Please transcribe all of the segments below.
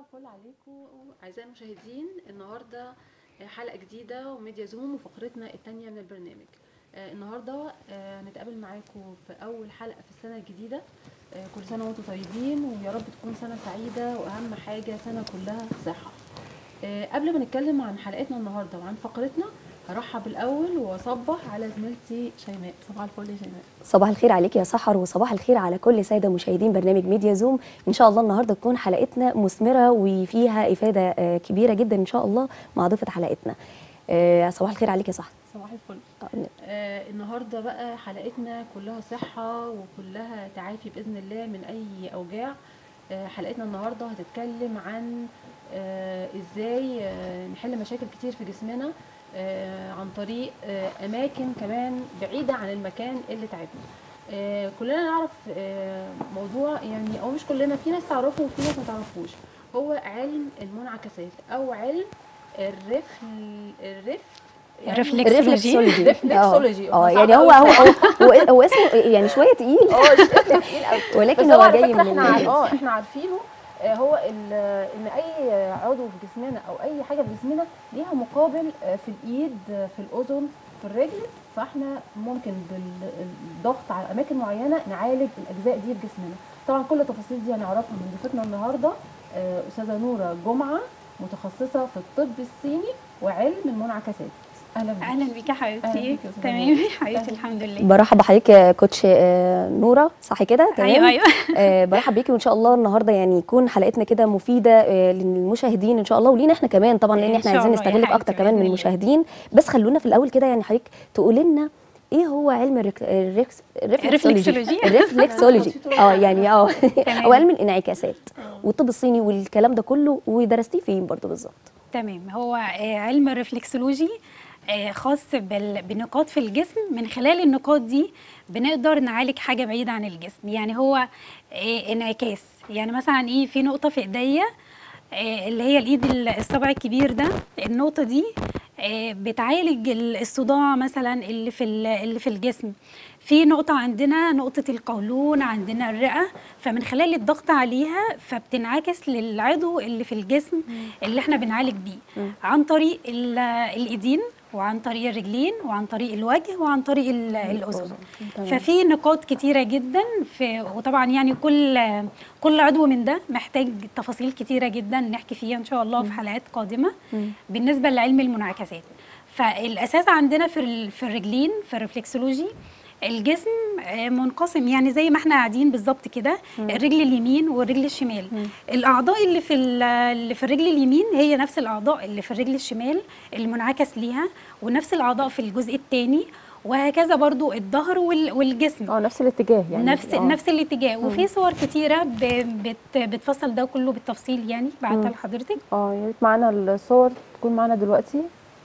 الفل عليكم اعزائي المشاهدين النهارده حلقه جديده وميديا زوم وفقرتنا الثانيه من البرنامج آه، النهارده آه، هنتقابل معاكم في اول حلقه في السنه الجديده آه، كل سنه وانتم طيبين ويا رب تكون سنه سعيده واهم حاجه سنه كلها صحه آه، قبل ما نتكلم عن حلقتنا النهارده وعن فقرتنا هرحب الاول واصبح على زميلتي شيماء صباح الفل يا شيماء صباح الخير عليك يا سحر وصباح الخير على كل ساده مشاهدين برنامج ميديا زوم ان شاء الله النهارده تكون حلقتنا مثمره وفيها افاده آه، كبيره جدا ان شاء الله مع ضيفه حلقتنا آه، صباح الخير عليك يا سحر صباح الفل آه النهارده بقى حلقتنا كلها صحة وكلها تعافي بإذن الله من أي أوجاع آه حلقتنا النهارده هتتكلم عن آه ازاي آه نحل مشاكل كتير في جسمنا آه عن طريق آه أماكن كمان بعيدة عن المكان اللي تعبنا آه كلنا نعرف آه موضوع يعني أو مش كلنا في ناس تعرفه وفي ناس ما تعرفوش هو علم المنعكسات أو علم الرفل الرف يعني الرفلكسولوجي. ريفلكسولوجي. اه يعني هو هو هو, هو, هو اسمه يعني شويه تقيل اه شكله تقيل قوي ولكن بس هو على جاي فكرة من احنا عار- ال- اه احنا عارفينه آه، هو ال- ان اي عضو في جسمنا او اي حاجه في جسمنا ليها مقابل آه، في الايد آه، في الاذن في الرجل فاحنا ممكن بالضغط على اماكن معينه نعالج الاجزاء دي في جسمنا طبعا كل التفاصيل دي هنعرفها من ضيفتنا النهارده آه، استاذه نوره جمعه متخصصه في الطب الصيني وعلم المنعكسات اهلا بيك اهلا بيك يا أهلا حبيبتي بيك يا أستاذة تمام نور. حبيبتي الحمد لله برحب بحضرتك يا كوتش آه، نوره صح كده تمام ايوه ايوه آه، برحب بيكي وان شاء الله النهارده يعني يكون حلقتنا كده مفيده آه، للمشاهدين ان شاء الله ولينا احنا كمان طبعا لان إن احنا شاء عايزين الله يا نستغلك حبيبتي اكتر كمان بإذن من الله. المشاهدين بس خلونا في الاول كده يعني حضرتك تقولي لنا ايه هو علم الرك- الريكس الريفلكسولوجي الرفلكسولوجي. الريفلكسولوجي اه يعني اه تمام. او علم الانعكاسات والطب الصيني والكلام ده كله ودرستيه فين برضه بالظبط تمام هو آه، علم الرفلكسولوجي آه، خاص بال- بنقاط في الجسم من خلال النقاط دي بنقدر نعالج حاجه بعيده عن الجسم يعني هو آه، انعكاس يعني مثلا ايه في نقطه في ايديا آه، اللي هي الايد ال- الصبع الكبير ده النقطه دي آه، بتعالج ال- الصداع مثلا اللي في ال- اللي في الجسم في نقطة عندنا نقطة القولون عندنا الرئة فمن خلال الضغط عليها فبتنعكس للعضو اللي في الجسم اللي احنا بنعالج بيه عن طريق ال- الإيدين وعن طريق الرجلين وعن طريق الوجه وعن طريق ال- الأذن ففي نقاط كتيرة جدا في وطبعا يعني كل كل عضو من ده محتاج تفاصيل كتيرة جدا نحكي فيها إن شاء الله في حلقات قادمة بالنسبة لعلم المنعكسات فالأساس عندنا في ال- في الرجلين في الرفلكسولوجي الجسم آه، منقسم يعني زي ما احنا قاعدين بالظبط كده الرجل اليمين والرجل الشمال الاعضاء اللي في ال- اللي في الرجل اليمين هي نفس الاعضاء اللي في الرجل الشمال المنعكس ليها ونفس الاعضاء في الجزء الثاني وهكذا برضو الظهر وال- والجسم اه نفس الاتجاه يعني نفس آه. نفس الاتجاه وفي صور كتيره ب- بت بتفصل ده كله بالتفصيل يعني بعتها لحضرتك اه يا ريت معانا الصور تكون معانا دلوقتي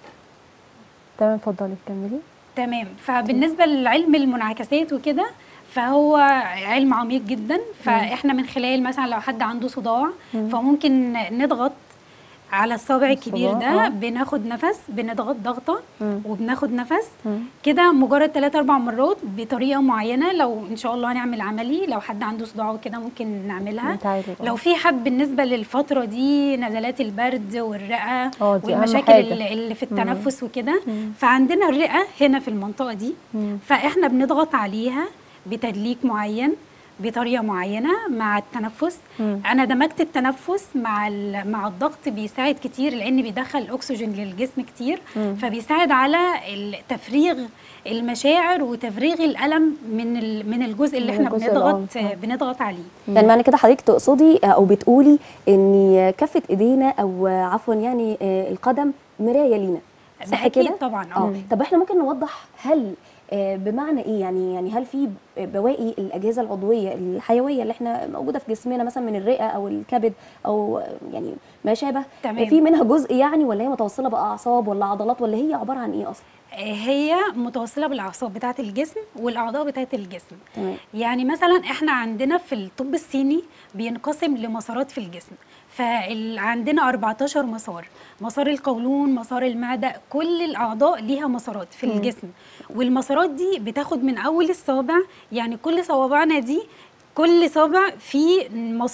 تمام اتفضلي كملي تمام فبالنسبه لعلم المنعكسات وكده فهو علم عميق جدا فاحنا من خلال مثلا لو حد عنده صداع فممكن نضغط على الصابع الكبير الصباع، ده آه. بناخد نفس بنضغط ضغطه مم. وبناخد نفس مم. كده مجرد 3 4 مرات بطريقه معينه لو ان شاء الله هنعمل عملي لو حد عنده صداع وكده ممكن نعملها نتعالج، آه. لو في حد بالنسبه للفتره دي نزلات البرد والرئه اه دي أهم والمشاكل حاجة. اللي اللي في التنفس وكده فعندنا الرئه هنا في المنطقه دي مم. فاحنا بنضغط عليها بتدليك معين بطريقه معينه مع التنفس مم. انا دمجت التنفس مع ال- مع الضغط بيساعد كتير لان بيدخل اكسجين للجسم كتير مم. فبيساعد على ال- تفريغ المشاعر وتفريغ الالم من ال- من الجزء اللي من احنا الجزء بنضغط الآه. بنضغط عليه يعني معنى كده حضرتك تقصدي او بتقولي ان كفه ايدينا او عفوا يعني آه، القدم مرايه لينا ده صح أكيد كده طبعا، اه آه. طب احنا ممكن نوضح هل آه، بمعنى ايه يعني يعني هل في بواقي الاجهزه العضويه الحيويه اللي احنا موجوده في جسمنا مثلا من الرئه او الكبد او آه، يعني ما شابه تمام. في منها جزء يعني ولا هي متوصله باعصاب ولا عضلات ولا هي عباره عن ايه اصلا هي متوصله بالاعصاب بتاعه الجسم والاعضاء بتاعه الجسم تمام يعني مثلا احنا عندنا في الطب الصيني بينقسم لمسارات في الجسم فعندنا 14 مسار مسار القولون مسار المعدة كل الأعضاء ليها مسارات في الجسم والمسارات دي بتاخد من أول الصابع يعني كل صوابعنا دي كل صابع فيه مسار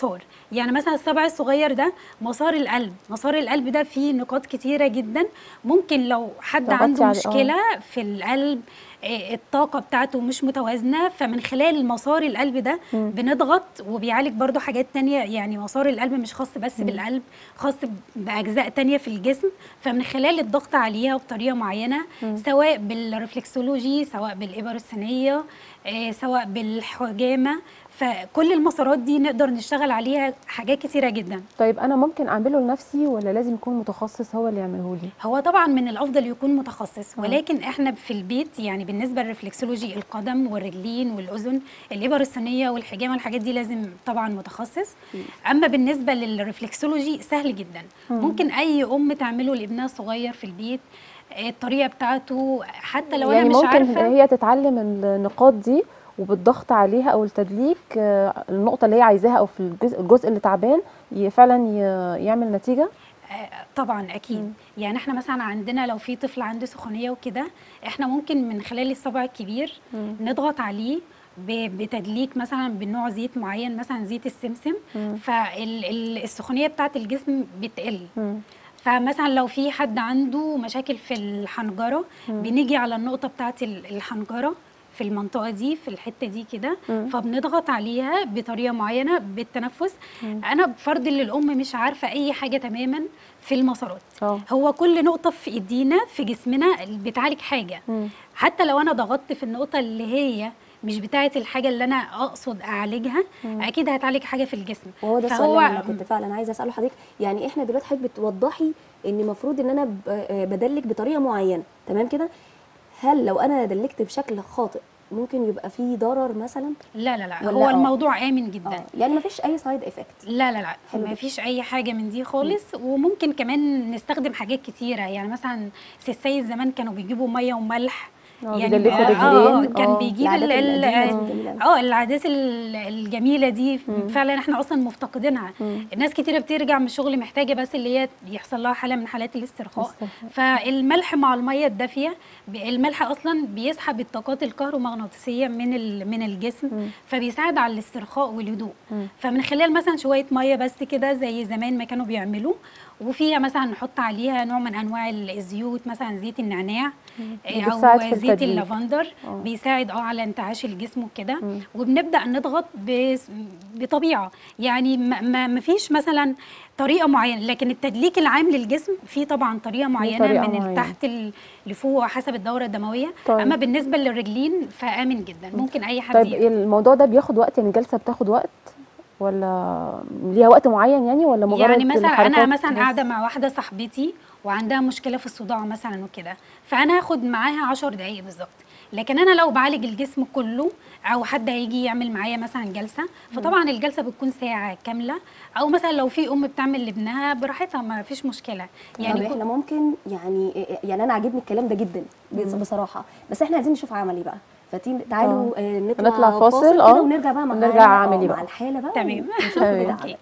يعني مثلا الصبع الصغير ده مسار القلب مسار القلب ده فيه نقاط كتيره جدا ممكن لو حد ضغطتي عنده عليه، آه. مشكله في القلب آه، الطاقة بتاعته مش متوازنة فمن خلال مسار القلب ده مم. بنضغط وبيعالج برضو حاجات تانية يعني مسار القلب مش خاص بس بالقلب خاص بأجزاء تانية في الجسم فمن خلال الضغط عليها بطريقة معينة سواء بالرفلكسولوجي سواء بالإبر السنية آه، سواء بالحجامة فكل المسارات دي نقدر نشتغل عليها حاجات كتيرة جدا طيب انا ممكن اعمله لنفسي ولا لازم يكون متخصص هو اللي يعمله لي هو طبعا من الافضل يكون متخصص آه. ولكن احنا في البيت يعني بالنسبه للرفلكسولوجي القدم والرجلين والاذن الابر الصينيه والحجامه الحاجات دي لازم طبعا متخصص اما بالنسبه للرفلكسولوجي سهل جدا ممكن اي ام تعمله لابنها الصغير في البيت آه، الطريقه بتاعته حتى لو يعني انا مش ممكن عارفه هي تتعلم النقاط دي وبالضغط عليها او التدليك آه، النقطه اللي هي عايزاها او في الجزء, الجزء اللي تعبان ي- فعلا ي- يعمل نتيجه آه، طبعا اكيد يعني احنا مثلا عندنا لو في طفل عنده سخونيه وكده احنا ممكن من خلال الصبع الكبير نضغط عليه ب- بتدليك مثلا بنوع زيت معين مثلا زيت السمسم فالسخونيه بتاعه الجسم بتقل مم. فمثلا لو في حد عنده مشاكل في الحنجره بنيجي على النقطه بتاعه ال- الحنجره في المنطقه دي في الحته دي كده فبنضغط عليها بطريقه معينه بالتنفس انا بفرض ان الام مش عارفه اي حاجه تماما في المسارات اه هو كل نقطه في ايدينا في جسمنا بتعالج حاجه مم. حتى لو انا ضغطت في النقطه اللي هي مش بتاعه الحاجه اللي انا اقصد اعالجها اكيد هتعالج حاجه في الجسم وهو ده السؤال فهو- اللي انا كنت فعلا عايزه اساله حضرتك يعني احنا دلوقتي حضرتك بتوضحي ان المفروض ان انا ب- آه بدلك بطريقه معينه تمام كده هل لو انا دلكت بشكل خاطئ ممكن يبقى فيه ضرر مثلا لا لا لا ولا هو آه؟ الموضوع امن جدا اه يعني مفيش اي سايد افكت لا لا لا حلو ما ده. فيش اي حاجه من دي خالص وممكن كمان نستخدم حاجات كتيره يعني مثلا السيد زمان كانوا بيجيبوا ميه وملح آه، يعني بيدلكوا آه، الرجلين. آه كان آه. بيجيب العادات ال- ال- القديمة دي جميلة أوي. اه العادات ال- الجميله دي فعلا احنا اصلا مفتقدينها الناس كتيره بترجع من الشغل محتاجه بس اللي هي يحصل لها حاله من حالات الاسترخاء استرخاء. فالملح مع الميه الدافيه ب- الملح اصلا بيسحب الطاقات الكهرومغناطيسيه من ال- من الجسم فبيساعد على الاسترخاء والهدوء فمن خلال مثلا شويه ميه بس كده زي زمان ما كانوا بيعملوا وفيها مثلا نحط عليها نوع من انواع الزيوت مثلا زيت النعناع دي آه، بتساعد في او زيت التدليك. اللافندر آه. بيساعد اه على انتعاش الجسم وكده وبنبدا نضغط بس- بطبيعه يعني ما- ما ما فيش مثلا طريقه معينه لكن التدليك العام للجسم فيه طبعا طريقه معينه طريقة من معينة. تحت ال- لفوق حسب الدوره الدمويه طيب. اما بالنسبه للرجلين فامن جدا ممكن اي حد طيب يعمل. الموضوع ده بياخد وقت يعني الجلسه بتاخد وقت ولا ليها وقت معين يعني ولا مجرد يعني مثلا انا الحركات مثلا بس؟ قاعده مع واحده صاحبتي وعندها مشكله في الصداع مثلا وكده فانا هاخد معاها 10 دقائق بالظبط لكن انا لو بعالج الجسم كله او حد هيجي يعمل معايا مثلا جلسه فطبعا الجلسه بتكون ساعه كامله او مثلا لو في ام بتعمل لابنها براحتها ما فيش مشكله يعني يعني احنا ممكن يعني يعني انا عاجبني الكلام ده جدا بص- بصراحه بس احنا عايزين نشوف عملي بقى فتين تعالوا آه، نطلع, نطلع فاصل، كده آه، ونرجع بقى مع ونرجع الحالة- عملي آه، بقى. مع الحاله بقى تمام. ونشوف تمام. كده أوكي. عملي.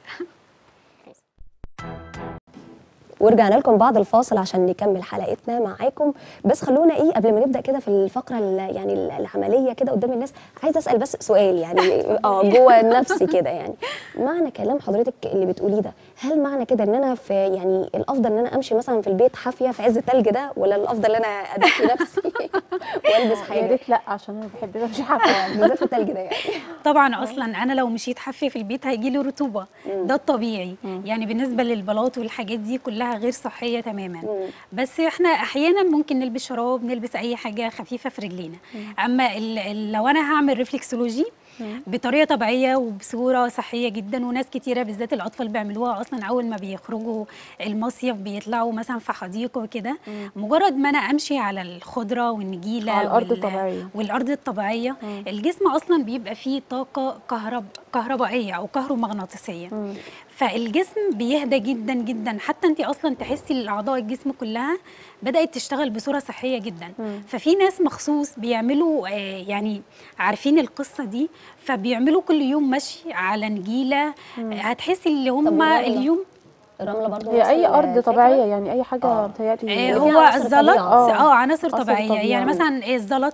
ورجعنا لكم بعد الفاصل عشان نكمل حلقتنا معاكم بس خلونا ايه قبل ما نبدا كده في الفقره ال- يعني ال- العمليه كده قدام الناس عايزه اسال بس سؤال يعني اه جوه نفسي كده يعني معنى كلام حضرتك اللي بتقوليه ده هل معنى كده ان انا في يعني الافضل ان انا امشي مثلا في البيت حافيه في عز التلج ده ولا الافضل ان انا ادفي نفسي والبس يا حاجه ريت لا عشان انا بحب امشي حافه بالذات في التلج ده يعني طبعا اصلا انا لو مشيت حافيه في البيت هيجي لي رطوبه ده الطبيعي يعني بالنسبه للبلاط والحاجات دي كلها غير صحيه تماما بس احنا احيانا ممكن نلبس شراب نلبس اي حاجه خفيفه في رجلينا اما ال- ال- لو انا هعمل ريفلكسولوجي بطريقه طبيعيه وبصوره صحيه جدا وناس كتيره بالذات الاطفال بيعملوها اصلا اول ما بيخرجوا المصيف بيطلعوا مثلا في حديقه وكده مجرد ما انا امشي على الخضره والنجيله على الأرض وال- الطبيعية. والارض الطبيعيه الجسم اصلا بيبقى فيه طاقه كهرب كهربائيه او كهرومغناطيسيه فالجسم بيهدى جدا جدا حتى انت اصلا تحسي الاعضاء الجسم كلها بدات تشتغل بصوره صحيه جدا ففي ناس مخصوص بيعملوا آه، يعني عارفين القصه دي فبيعملوا كل يوم مشي على نجيله آه، هتحسي اللي هم والرملة؟ اليوم الرمله برضو هي نفس اي ارض الفكرة؟ طبيعيه يعني اي حاجه آه. بتهيألي آه، يعني هو فيها عناصر الزلط طبيعة. اه عناصر عناصر طبيعيه طبيعية. يعني مثلا الزلط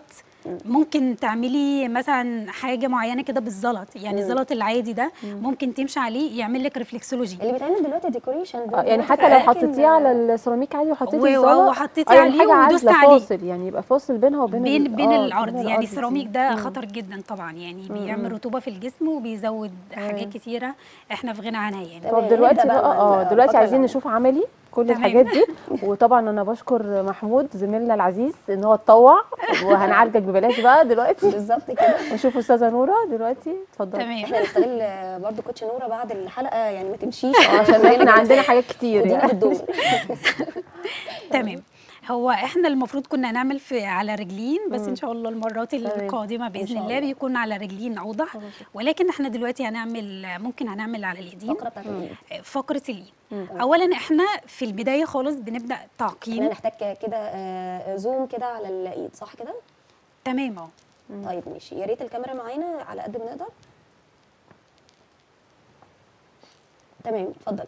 ممكن تعملي مثلا حاجه معينه كده بالزلط يعني مم. الزلط العادي ده ممكن تمشي عليه يعمل لك ريفلكسولوجي اللي بيتعمل دلوقتي ديكوريشن آه، يعني حتى لو حطيتيه على السيراميك عادي وحطيتي و- الزلط وحطيتي آه، يعني عليه حاجة ودوست عازلة عليه. فاصل يعني يبقى فاصل بينها وبين بين ال- بين آه، الارض يعني دي. السيراميك ده مم. خطر جدا طبعا يعني مم. بيعمل رطوبه في الجسم وبيزود حاجات كتيره احنا في غنى عنها يعني تمام. طب دلوقتي نبدأ بقى بقى مع اه الفترة دلوقتي عايزين العملية. نشوف عملي كل تمام. الحاجات دي وطبعا انا بشكر محمود زميلنا العزيز ان هو اتطوع وهنعالجك ببلاش بقى دلوقتي بالظبط كده نشوف استاذه نوره دلوقتي اتفضلي تمام احنا نستغل آه، برضو كوتش نوره بعد الحلقه يعني ما تمشيش عشان احنا عندنا حاجات كتير ودينا يعني بالدول تمام هو احنا المفروض كنا نعمل في على رجلين بس مم. ان شاء الله المرات تمام. القادمه باذن شاء الله الله. بيكون على رجلين اوضح خلاص. ولكن احنا دلوقتي هنعمل ممكن هنعمل على الايدين الفقره بتاعت الايد فقره الايد مم. اولا احنا في البدايه خالص بنبدا احنا تعقيم نحتاج كده آه، زوم كده على الايد صح كده تمام اهو طيب ماشي يا ريت الكاميرا معانا على قد ما نقدر تمام اتفضل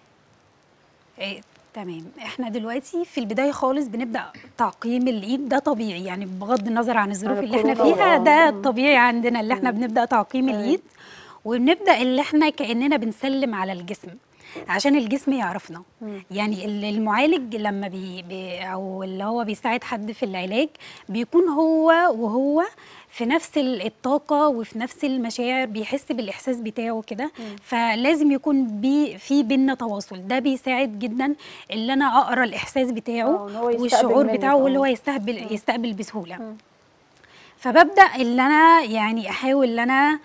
إيه، تمام احنا دلوقتي في البدايه خالص بنبدا تعقيم الايد ده طبيعي يعني بغض النظر عن الظروف عن اللي احنا الكورونا فيها طبعاً. ده مم. الطبيعي عندنا اللي احنا بنبدا تعقيم تمام. الايد وبنبدا اللي احنا كاننا بنسلم على الجسم عشان الجسم يعرفنا مم. يعني ال- المعالج لما بي بي او اللي هو بيساعد حد في العلاج بيكون هو وهو في نفس ال- الطاقة وفي نفس المشاعر بيحس بالإحساس بتاعه كده فلازم يكون بي في بينا تواصل ده بيساعد جدا اللي أنا أقرأ الإحساس آه، بتاعه إن هو يستقبل والشعور منك، بتاعه واللي آه. هو يستقبل يستقبل بسهولة مم. فببدا اللي انا يعني احاول ان انا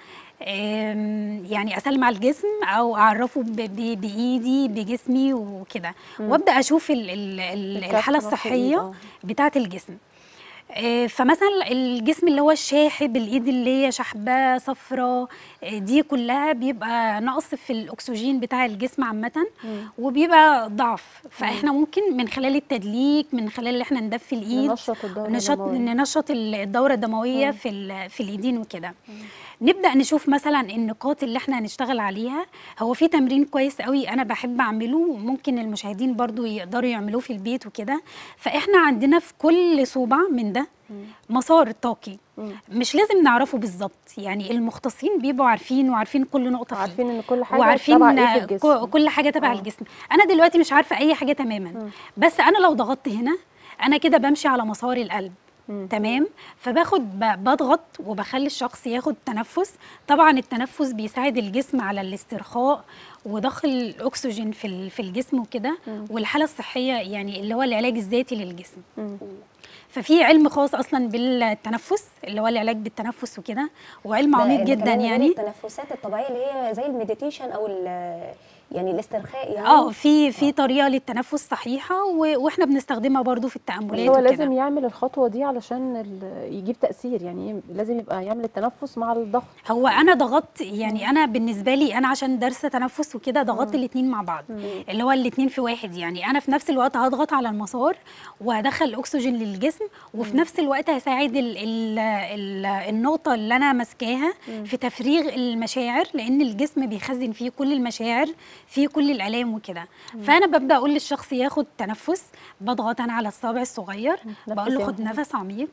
آم، يعني اسلم على الجسم او اعرفه ب- ب- بايدي بجسمي وكده وابدا اشوف ال- ال- ال- الكف الحاله نفس الإيد، الصحيه آه. بتاعه الجسم آه، فمثلا الجسم اللي هو الشاحب الايد اللي هي شحبه صفراء آه، دي كلها بيبقى نقص في الاكسجين بتاع الجسم عامه وبيبقى ضعف فاحنا ممكن من خلال التدليك من خلال اللي احنا ندفي الايد ننشط الدورة نشط الدموية. ننشط الدوره الدمويه في ال- في الايدين وكده نبدا نشوف مثلا النقاط اللي احنا هنشتغل عليها هو في تمرين كويس قوي انا بحب اعمله ممكن المشاهدين برضو يقدروا يعملوه في البيت وكده فاحنا عندنا في كل صوبع من ده مسار طاقي مم. مش لازم نعرفه بالظبط يعني المختصين بيبقوا عارفين وعارفين كل نقطه فيه عارفين ان كل حاجه وعارفين تبع ايه في الجسم ك- كل حاجه تبع آه. الجسم انا دلوقتي مش عارفه اي حاجه تماما بس انا لو ضغطت هنا انا كده بمشي على مسار القلب مم. تمام فباخد ب- بضغط وبخلي الشخص ياخد تنفس طبعا التنفس بيساعد الجسم على الاسترخاء وضخ الاكسجين في ال- في الجسم وكده والحاله الصحيه يعني اللي هو العلاج الذاتي للجسم مم. ففي علم خاص اصلا بالتنفس اللي هو العلاج بالتنفس وكده وعلم ده- عميق ده جدا كمان غير يعني التنفسات الطبيعيه اللي هي زي المديتيشن او ال- يعني الاسترخاء يعني اه في في طريقه للتنفس صحيحه و- واحنا بنستخدمها برضو في بس التاملات هو وكده لازم يعمل الخطوه دي علشان ال- يجيب تاثير يعني لازم يبقى يعمل التنفس مع الضغط هو انا ضغطت يعني انا بالنسبه لي انا عشان دارسه تنفس وكده ضغطت الاثنين مع بعض اللي هو الاثنين في واحد يعني انا في نفس الوقت هضغط على المسار وهدخل الاكسجين للجسم وفي نفس الوقت هساعد ال ال ال النقطه اللي انا ماسكاها في تفريغ المشاعر لان الجسم بيخزن فيه كل المشاعر فيه كل الالام وكده فانا ببدا اقول للشخص ياخد تنفس بضغط انا على الصابع الصغير بقول له نفس خد يا نفس عميق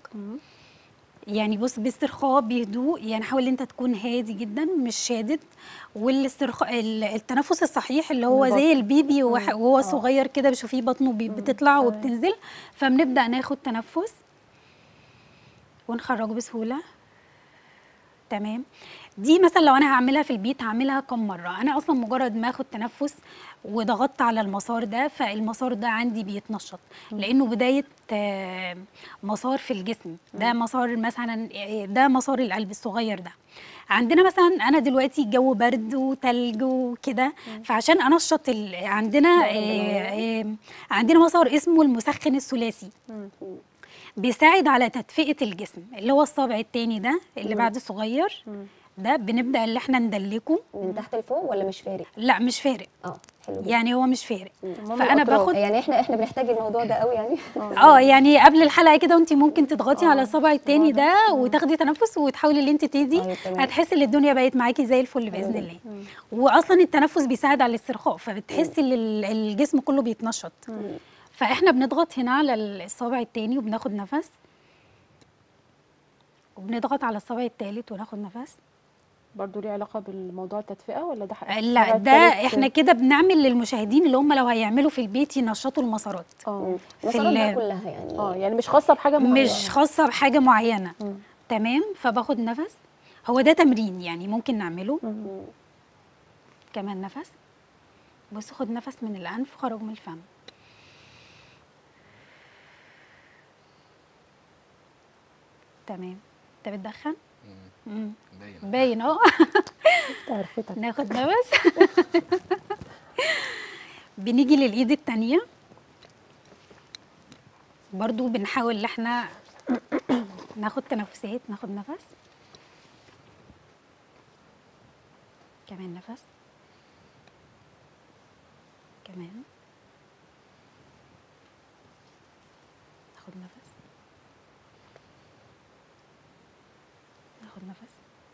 يعني بص باسترخاء بهدوء يعني حاول انت تكون هادي جدا مش شادد والاسترخاء ال- التنفس الصحيح اللي هو زي البيبي وح- وهو صغير كده بشوفيه بطنه بي- بتطلع وبتنزل فبنبدا ناخد تنفس ونخرجه بسهوله تمام دي مثلا لو انا هعملها في البيت هعملها كم مره انا اصلا مجرد ما اخد تنفس وضغطت على المسار ده فالمسار ده عندي بيتنشط لانه بدايه آه، مسار في الجسم ده مسار مثلا آه، ده مسار القلب الصغير ده عندنا مثلا انا دلوقتي الجو برد وتلج وكده فعشان انشط ال- عندنا آه، آه، عندنا مسار اسمه المسخن الثلاثي بيساعد على تدفئه الجسم اللي هو الصابع التاني ده اللي بعد الصغير ده بنبدا اللي احنا ندلكه من تحت لفوق ولا مش فارق لا مش فارق اه حلو جدا يعني هو مش فارق المهم فانا الأطراف. باخد يعني احنا احنا بنحتاج الموضوع ده قوي يعني اه يعني قبل الحلقه كده وانت ممكن تضغطي على الصبع التاني ده وتاخدي تنفس وتحاولي ان انت تهدي طيب، تمام. هتحسي ان الدنيا بقت معاكي زي الفل باذن الله واصلا التنفس بيساعد على الاسترخاء فبتحسي ان ال- الجسم كله بيتنشط فاحنا بنضغط هنا على الصابع التاني وبناخد نفس وبنضغط على الصبع الثالث وناخد نفس برضو ليه علاقه بالموضوع التدفئه ولا ده حق- لا الصبع ده التالت؟ احنا كده بنعمل للمشاهدين اللي هم لو هيعملوا في البيت ينشطوا المسارات اه المسارات بقى ال- كلها يعني اه يعني مش خاصه بحاجه معينه مش خاصه بحاجه معينه مم. تمام فباخد نفس هو ده تمرين يعني ممكن نعمله مم. كمان نفس بص خد نفس من الانف خرج من الفم تمام انت بتدخن مم. باين باين اه عرفتك ناخد نفس بنيجي للايد التانية برضو بنحاول ان احنا ناخد تنفسات ناخد نفس كمان نفس كمان ناخد نفس ناخد نفس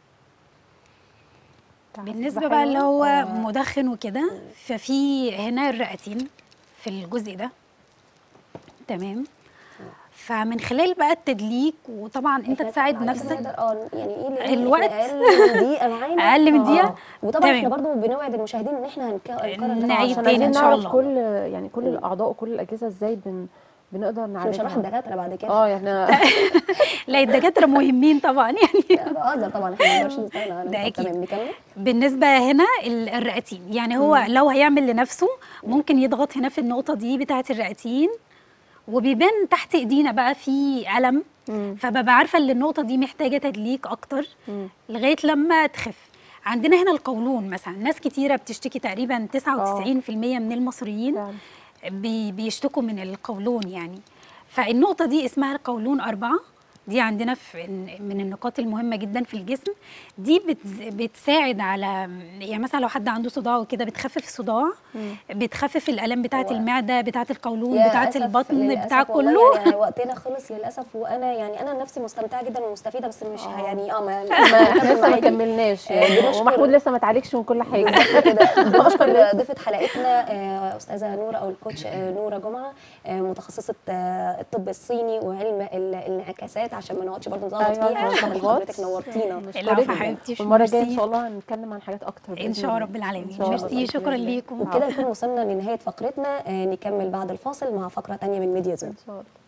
بالنسبه بقى اللي هو مدخن وكده ففي هنا الرئتين في الجزء ده تمام فمن خلال بقى التدليك وطبعا انت إحنا تساعد طبعاً نفسك نقدر- اه يعني ايه لأن الوقت. إحنا اقل من دقيقه معانا أقل من دقيقة؟ آه. وطبعا تمام. احنا برضو بنوعد المشاهدين ان احنا هنك- هنكرر ده نعيد عشان تاني عايزين إن شاء نعرف الله. كل يعني كل الاعضاء وكل الاجهزه ازاي بن بنقدر احنا مش هنروح نعالجها الدكاتره بعد كده اه يعني لا الدكاتره مهمين طبعا يعني لا، بهزر طبعا احنا ما نقدرش نستغنى عنهم ده طب أكيد. تمام نكمل بالنسبه هنا ال- الرئتين يعني هو لو هيعمل لنفسه ممكن يضغط هنا في النقطه دي بتاعه الرئتين وبيبان تحت ايدينا بقى في الم مم. فببقى عارفه ان النقطه دي محتاجه تدليك اكتر مم. لغايه لما تخف عندنا هنا القولون مثلا ناس كتيره بتشتكي تقريبا 99% من المصريين فعلا. بي بيشتكوا من القولون يعني فالنقطة دي اسمها القولون أربعة دي عندنا في من النقاط المهمة جدا في الجسم دي بتز- بتساعد على يعني مثلا لو حد عنده صداع وكده بتخفف الصداع بتخفف الآلام بتاعة هو- المعدة بتاعة القولون يا بتاعة أسف البطن للأسف بتاع والله كله يعني وقتنا خلص للاسف وانا يعني انا نفسي مستمتعه جدا ومستفيده بس مش ه- يعني اه ما ما احنا لسه ما معاكي. كملناش آه، يعني بنشكر- ومحمود لسه ما اتعالجش من كل حاجه بالظبط كده بشكر ضيفه حلقتنا آه، استاذه نوره او الكوتش آه، نوره جمعه آه، متخصصه آه، الطب الصيني وعلم ال- الانعكاسات عشان ما نقعدش برضه نطلع أيوة، فيها عشان متلخبط. حضرتك نورتينا العفو جداً. حبيبتي، والمره الجايه ان ميرسي. شاء الله هنتكلم عن حاجات اكتر إن بإذن شاء الله. رب العالمين. إن شاء الله. ميرسي، شكراً بإذن الله. ليكم. وبكده نكون وصلنا لنهايه فقرتنا آه، نكمل بعد الفاصل مع فقره تانية من ميديا زون ان شاء الله